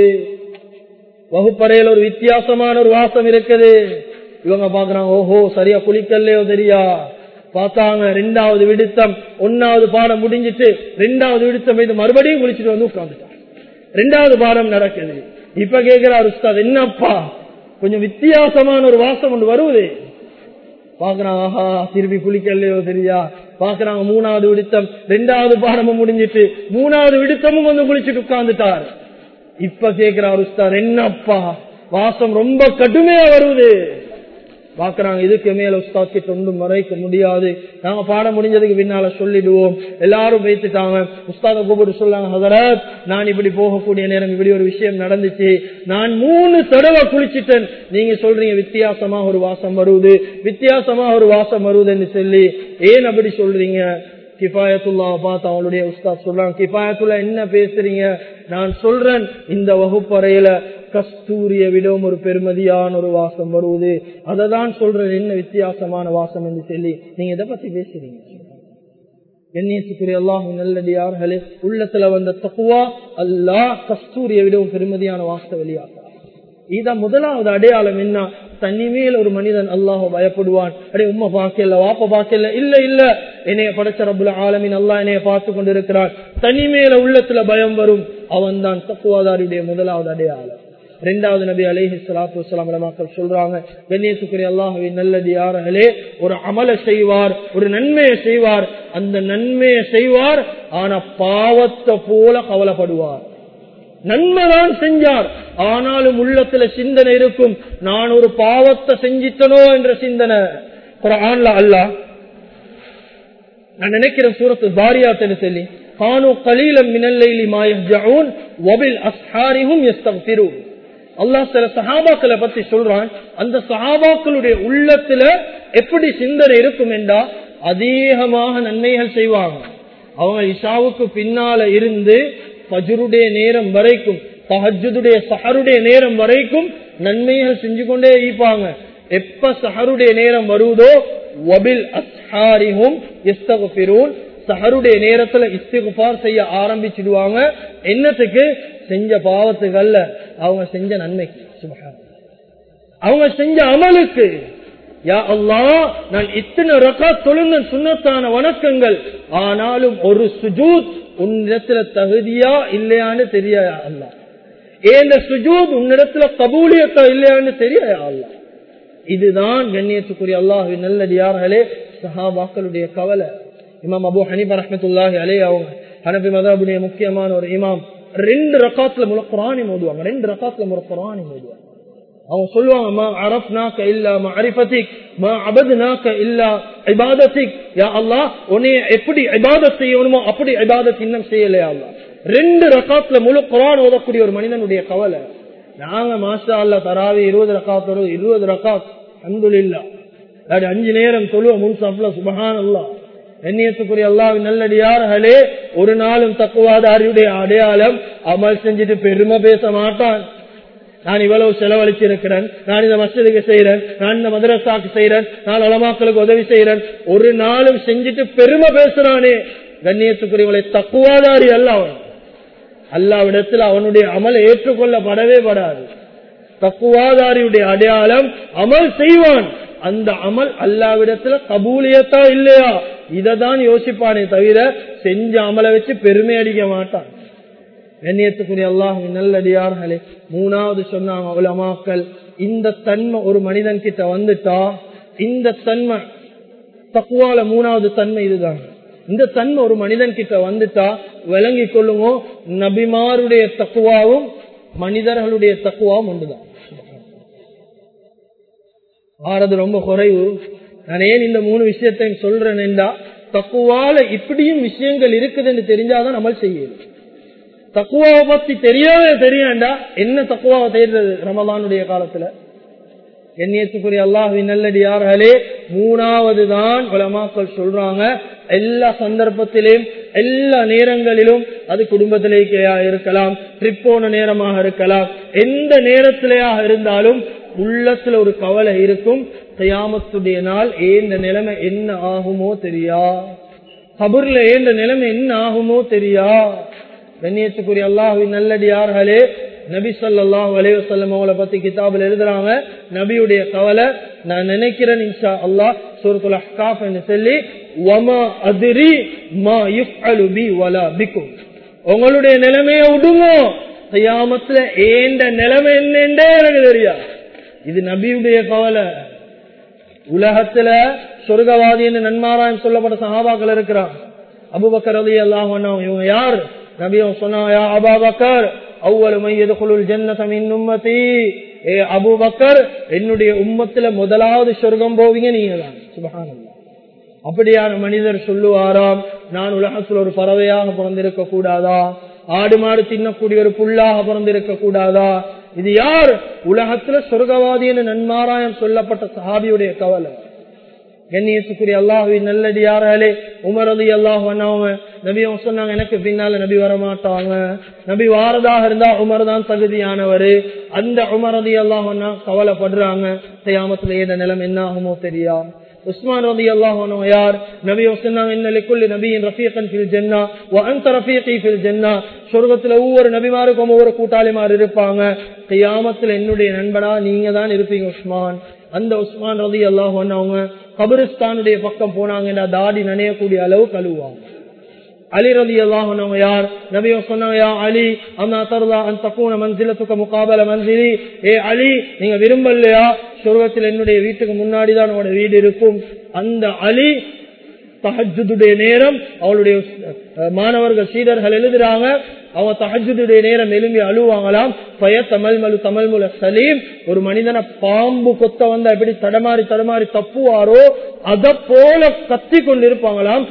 வகுப்பறையில் ஒரு வித்தியாசமான ஒரு வாசம் இருக்குது இவங்க பாக்குறாங்க ஓஹோ சரியா குளிக்கலையோ தெரியா பார்த்தாங்க ரெண்டாவது விடுத்தம் ஒன்னாவது பாடம் முடிஞ்சிட்டு ரெண்டாவது விடுத்தம் இது மறுபடியும் குளிச்சுட்டு வந்து உட்காந்துட்டாங்க ரெண்டாவது பாடம் நடக்குது இப்ப கேட்கிறார் உஸ்தாத் என்னப்பா கொஞ்சம் வித்தியாசமான ஒரு வாசம் ஒன்று வருவது பாக்குறாங்க ஆஹா திருப்பி குளிக்கலையோ தெரியா பாக்குறாங்க மூணாவது விடுத்தம் ரெண்டாவது பாடமும் முடிஞ்சிட்டு மூணாவது விடுத்தமும் வந்து குளிச்சுட்டு உட்கார்ந்துட்டார் இப்ப கேட்கிறார் உஸ்தார் என்னப்பா வாசம் ரொம்ப கடுமையா வருவது பாக்குறாங்க இதுக்கு மேல உஸ்தாத் கிட்ட ஒன்றும் மறைக்க முடியாது நாங்க பாடம் முடிஞ்சதுக்கு பின்னால சொல்லிடுவோம் எல்லாரும் வைத்துட்டாங்க உஸ்தாத கூப்பிட்டு சொல்லாங்க ஹதரத் நான் இப்படி போகக்கூடிய நேரம் இப்படி ஒரு விஷயம் நடந்துச்சு நான் மூணு தடவை குளிச்சிட்டேன் நீங்க சொல்றீங்க வித்தியாசமா ஒரு வாசம் வருவது வித்தியாசமா ஒரு வாசம் வருவதுன்னு சொல்லி ஏன் அப்படி சொல்றீங்க கிஃபாயத்துல்லாவை பார்த்து அவங்களுடைய உஸ்தாத் சொல்றாங்க கிஃபாயத்துல்லா என்ன பேசுறீங்க நான் சொல்றேன் இந்த வகுப்பறையில கஸ்தூரிய விடவும் ஒரு பெருமதியான ஒரு வாசம் வருவது அதை தான் சொல்றேன் என்ன வித்தியாசமான வாசம் என்று சொல்லி நீங்க இதை பத்தி பேசுறீங்க கண்ணியத்துக்குரிய அல்லாஹ் நல்லடியார்களே உள்ளத்துல வந்த தக்குவா அல்லாஹ் கஸ்தூரிய விடவும் பெருமதியான வாசத்தை வெளியாகிறார் இத முதலாவது அடையாளம் என்ன தனிமேல் ஒரு மனிதன் அல்லாஹ் பயப்படுவான் அடே உம்மா பாக்கல வாப்ப பாக்கல இல்ல இல்ல என்னைய படைச்ச ரபுல ஆலமின் அல்லாஹ் என்னைய பார்த்து கொண்டிருக்கிறான் தனிமேல உள்ளத்துல பயம் வரும் அவன் தான் தக்குவாதாரியுடைய முதலாவது அடையாளம் ரெண்டாவது நபி அலேஹி சலாத்து வலாம் மக்கள் சொல்றாங்க கண்ணியத்துக்குரிய அல்லாஹுவின் நல்லது யார்களே ஒரு அமல செய்வார் ஒரு நன்மையை செய்வார் அந்த நன்மையை செய்வார் ஆனா பாவத்தை போல கவலைப்படுவார் நன்மைதான் செஞ்சார் ஆனாலும் உள்ளத்துல சிந்தனை இருக்கும் நான் ஒரு பாவத்தை செஞ்சித்தனோ என்ற சிந்தனை குரான்ல அல்ல நான் நினைக்கிறேன் சூரத்து பாரியாத்தன்னு சொல்லி கானு கலீலம் மினல்லைலி மாயஜூன் வபில் அஸ்ஹாரிஹும் யஸ்தக்ஃபிரூன் அல்லாஹ் சில சஹாபாக்களை பத்தி சொல்றான் அந்த சஹாபாக்களுடைய உள்ளத்துல எப்படி சிந்தனை இருக்கும் என்றா அதிகமாக நன்மைகள் செய்வாங்க அவங்க இஷாவுக்கு பின்னால இருந்து பஜருடைய நேரம் வரைக்கும் தஹஜுடைய சஹருடைய நேரம் வரைக்கும் நன்மைகள் செஞ்சு கொண்டே இருப்பாங்க எப்ப சஹருடைய நேரம் வருவதோ வபில் அஸ்ஹாரிஹும் இஸ்தகுபிரூன் சஹருடைய நேரத்துல இஸ்திகுபார் செய்ய ஆரம்பிச்சிடுவாங்க என்னத்துக்கு செஞ்ச பாவத்துக்கல்ல அவங்க செஞ்ச நன்மைக்கு சுபஹான் அவங்க செஞ்ச அமலுக்கு யா அல்லா நான் இத்தனை ரக்கா தொழுந்த சுண்ணத்தான வணக்கங்கள் ஆனாலும் ஒரு சுஜூத் உன்னிடத்துல தகுதியா இல்லையான்னு தெரியா அல்லா ஏந்த சுஜூத் உன்னிடத்துல கபூலியத்தா இல்லையான்னு தெரியா அல்லா இதுதான் கண்ணியத்துக்குரிய அல்லாஹின் நல்லடியார்களே சஹாபாக்களுடைய கவலை இமாம் அபு ஹனீபா ரஹமத்துல்லாஹி அலே அவங்க ஹனபி மதாபுடைய முக்கியமான ஒரு இமாம் ரெண்டு ரக்காத்துல முழு குரானி மோதுவாங்க ரெண்டு ரக்காத்துல முழு குரானி மோதுவாங்க அவங்க சொல்லுவாங்க மா அரப்னாக்க இல்லா மஅரிஃபத்திக் மா அபத்னாக்க இல்லா இபாதத்திக் யா அல்லாஹ் உன்னை எப்படி இபாதத் செய்யணுமோ அப்படி இபாதத் இன்னும் செய்யலையா அல்லாஹ் ரெண்டு ரக்காத்துல முழு குரான் ஓதக்கூடிய ஒரு மனிதனுடைய கவலை நாங்க மாஷா அல்லா தராவி இருபது ரக்காத்தோட இருபது ரக்காத் அன்புலில்லா அஞ்சு நேரம் சொல்லுவோம் முன்சாப்ல சுபஹான் அல்லா எண்ணியத்துக்குரிய அல்லாவின் நல்லடியார்களே ஒரு நாளும் தக்குவாதாரியுடைய அடையாளம் அமல் செஞ்சுட்டு பெருமை பேச மாட்டான் நான் இவ்வளவு செலவழிச்சிருக்கிறேன் நான் இந்த மசிதுக்கு செய்யறேன் நான் இந்த மதரசாக்கு செய்யறேன் நான் உலமாக்களுக்கு உதவி செய்யறேன் ஒரு நாளும் செஞ்சுட்டு பெருமை பேசுறானே கண்ணியத்துக்குரியவளை தக்குவாதாரி அல்ல அவன் அல்லாவிடத்தில் அவனுடைய அமல் ஏற்றுக்கொள்ளப்படவே படாது தக்குவாதாரியுடைய அடையாளம் அமல் செய்வான் அந்த அமல் அல்லாவிடத்துல கபூலியத்தா இல்லையா இததான் யோசிப்பானே தவிர செஞ்ச அமலை வச்சு பெருமை அடிக்க மாட்டான் கண்ணியத்துக்குரிய அல்லாஹ் நல்லடியார்களே மூணாவது சொன்னாங்க உலமாக்கள் இந்த தன்மை ஒரு மனிதன் கிட்ட வந்துட்டா இந்த தன்மை தக்குவால மூணாவது தன்மை இதுதான் இந்த தன்மை ஒரு மனிதன் கிட்ட வந்துட்டா விளங்கி கொள்ளுங்க நபிமாருடைய தக்குவாவும் மனிதர்களுடைய தக்குவாவும் ஒன்றுதான் ஆறது ரொம்ப குறைவு நான் ஏன் இந்த மூணு விஷயத்தை சொல்றேன்டா தக்குவால இப்படியும் விஷயங்கள் இருக்குதுன்னு தெரிஞ்சாதான் நம்ம செய்யணும் தக்குவாவை பத்தி தெரியாத தெரியாண்டா என்ன தக்குவாவை தேடுறது ரமலானுடைய காலத்துல எண்ணியத்துக்குரிய அல்லாஹின் நல்லடியார்களே மூணாவது தான் உலமாக்கள் சொல்றாங்க எல்லா சந்தர்ப்பத்திலும் எல்லா நேரங்களிலும் அது குடும்பத்திலேயா இருக்கலாம் ட்ரிப் போன நேரமாக இருக்கலாம் எந்த நேரத்திலேயாக இருந்தாலும் உள்ளத்துல ஒரு கவலை இருக்கும் தயாமத்துடைய நாள் ஏந்த நிலைமை என்ன ஆகுமோ தெரியா கபூர்ல ஏந்த நிலைமை என்ன ஆகுமோ தெரியா கண்ணியத்துக்குரிய அல்லாஹுவின் நல்லடியார்களே நபி சொல்லாஹ் அலைவசல்லம் அவளை பத்தி கிதாபில் எழுதுறாங்க நபியுடைய கவலை நான் நினைக்கிறேன் இன்ஷா அல்லாஹ் சூரத்துல அஹ்காஃப் என்று சொல்லி வமா அதிரி மா யுஃஅலு பி வலா பிக்கும் உங்களுடைய நிலைமையை விடுமோ செய்யாமத்துல ஏண்ட நிலைமை என்னண்டே எனக்கு தெரியா இது நபியுடைய கவலை உலகத்துல சொர்க்கவாதி என்று நன்மாராயம் சொல்லப்பட்ட சகாபாக்கள் இருக்கிறான் அபுபக்கர் அலி அல்லாஹ் இவங்க யார் நபியும் சொன்னா அபாபக்கர் அவ்வளவு மையதுக்குள் ஜன்னதமின் உம்மதி ஏ அபுபக்கர் என்னுடைய உம்மத்துல முதலாவது சொர்க்கம் போவீங்க நீங்க தான் சுபகானந்தா அப்படியான மனிதர் சொல்லுவாராம் நான் உலகத்தில் ஒரு பறவையாக பிறந்திருக்க கூடாதா ஆடு மாடு தின்னக்கூடிய ஒரு புல்லாக பிறந்திருக்க கூடாதா இது யார் உலகத்துல சொர்க்கவாதி என நன்மாராயம் சொல்லப்பட்ட சஹாபியுடைய கவலை கண்ணியத்துக்குரிய அல்லாஹுவின் நல்லடியாராலே உமரது அல்லாஹ் பண்ணாம நபி அவங்க சொன்னாங்க எனக்கு பின்னால நபி வரமாட்டாங்க நபி வாரதாக இருந்தா உமர் தான் தகுதியானவரு அந்த உமரதி அல்லாஹ் கவலைப்படுறாங்க செய்யாமத்துல ஏத நிலம் என்ன ஆகுமோ தெரியா உஸ்மான் ரதி அல்லாஹ் யார் நபி சொன்னாங்க என்ன லிக்குல்லி நபியின் ரஃபீகன் ஃபில் ஜன்னா வ அன்த ரஃபீகி ஃபில் ஜன்னா சொர்க்கத்துல ஒவ்வொரு நபிமாருக்கும் ஒவ்வொரு கூட்டாளிமார் இருப்பாங்க கையாமத்துல என்னுடைய நண்பனா நீங்க தான் இருப்பீங்க உஸ்மான் அந்த உஸ்மான் ரதி அல்லாஹ் அவங்க கபிரிஸ்தானுடைய பக்கம் போனாங்கன்னா தாடி நனையக்கூடிய அளவு கழுவாங்க அலி ரதி அல்லாஹ் யார் நபியோ சொன்னாங்க யா அலி அம்மா தருதா அந்த தப்பூன மன்சிலத்துக்கு முகாபல மன்சிலி ஏ அலி நீங்க விரும்பலையா சொர்க்கத்தில் என்னுடைய வீட்டுக்கு முன்னாடி தான் உங்களோட வீடு இருக்கும் அந்த அலி தஹஜுடைய நேரம் அவளுடைய மாணவர்கள் சீடர்கள் எழுதுறாங்க அவங்க தஹஜுடைய நேரம் எழும்பி அழுவாங்களாம் பய தமிழ் மலு தமிழ் முல சலீம் ஒரு மனிதனை பாம்பு கொத்த வந்தா எப்படி தடமாறி தடமாறி தப்புவாரோ அத போல கத்தி கொண்டிருப்பாங்களாம்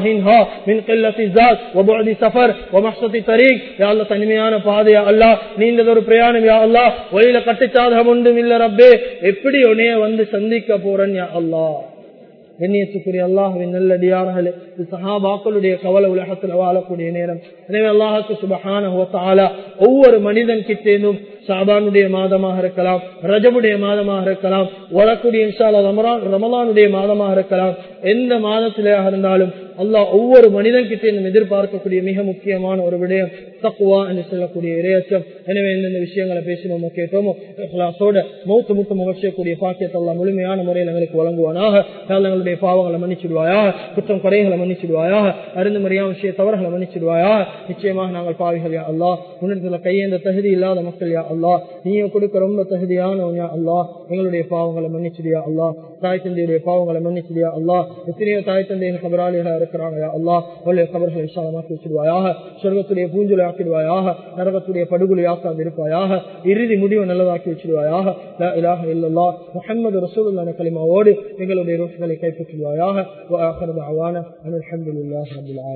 தனிமையான பாதையா அல்லா நீண்டதொரு பிரயாணம் யா அல்லா வழியில கட்டுச்சாதகம் ஒன்றும் இல்ல ரப்பே எப்படி உனைய வந்து சந்திக்க போறேன் யா அல்லா கண்ணியத்துக்குரிய அல்லாஹுவின் நல்லடியார்களே இது சஹாபாக்களுடைய கவலை உலகத்தில் வாழக்கூடிய நேரம் எனவே அல்லாஹுக்கு சுபஹான ஒவ்வொரு மனிதன் கிட்டேனும் சாபானுடைய மாதமாக இருக்கலாம் ரஜபுடைய மாதமாக இருக்கலாம் வரக்கூடிய இன்ஷால ரமரான் ரமலானுடைய மாதமாக இருக்கலாம் எந்த மாதத்திலேயாக இருந்தாலும் அல்லாஹ் ஒவ்வொரு மனிதன் கிட்டேயும் எதிர்பார்க்கக்கூடிய மிக முக்கியமான ஒரு விடயம் தக்குவா என்று சொல்லக்கூடிய இரையச்சம் எனவே எந்தெந்த விஷயங்களை பேசினோமோ கேட்டோமோ கிளாஸோட மௌத்து முட்டு முகர்ச்சியக்கூடிய பாக்கியத்தை எல்லாம் முழுமையான முறையில் எங்களுக்கு வழங்குவானாக எங்களுடைய பாவங்களை மன்னிச்சிடுவாயாக குற்றம் குறைகளை மன்னிச்சிடுவாயாக அருந்து முறையான விஷய தவறுகளை மன்னிச்சிடுவாயா நிச்சயமாக நாங்கள் பாவிகள் யா அல்லா உன்னிடத்துல கையேந்த தகுதி இல்லாத மக்கள் யா அல்லா நீயும் கொடுக்க ரொம்ப தகுதியானவன் யா அல்லா எங்களுடைய பாவங்களை மன்னிச்சிடியா அல்லா தாய் தந்தையுடைய பாவங்களை மன்னிச்சிடியா அல்லா எத்தனையோ தாய் தந்தையின் கபராளிகளாக இருக்கிறாங்க யா அல்லா உள்ள கபர்களை விசாலமாக்கி வச்சிடுவாயாக சொர்க்கத்துடைய பூஞ்சலை ஆக்கிடுவாயாக நரகத்துடைய படுகொலை ஆக்காது இருப்பாயாக இறுதி முடிவு நல்லதாக்கி வச்சிடுவாயாக இலாக இல்லல்லா முகமது ரசூலுல்லான கலிமாவோடு எங்களுடைய ரோஷங்களை கைப்பற்றுவாயாக அவான அலமதுல்லாஹ் ரபுல்